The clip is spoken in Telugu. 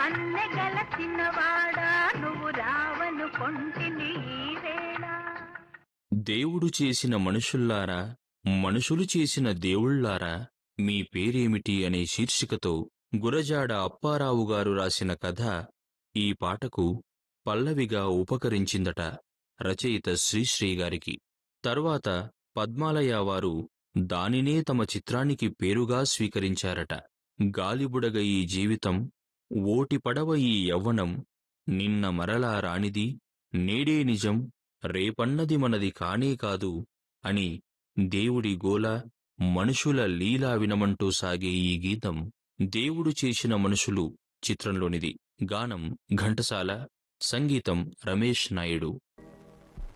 వన్నె గల చిన్నవాడా నువ్వు రావను కొంటిని ఈ వేళ దేవుడు చేసిన మనుషుల్లారా మనుషులు చేసిన దేవుళ్లారా మీ పేరేమిటి అనే శీర్షికతో గురజాడ అప్పారావు గారు రాసిన కథ ఈ పాటకు పల్లవిగా ఉపకరించిందట రచయిత శ్రీశ్రీ గారికి తర్వాత పద్మాలయ వారు దానినే తమ చిత్రానికి పేరుగా స్వీకరించారట గాలిబుడగ ఈ జీవితం ఓటి పడవ ఈ యవ్వనం నిన్న మరలా రానిది నేడే నిజం రేపన్నది మనది కానే కాదు అని దేవుడి గోల మనుషుల లీలా వినమంటూ సాగే ఈ గీతం దేవుడు చేసిన మనుషులు చిత్రంలోనిది గానం ఘంటసాల సంగీతం రమేష్ నాయుడు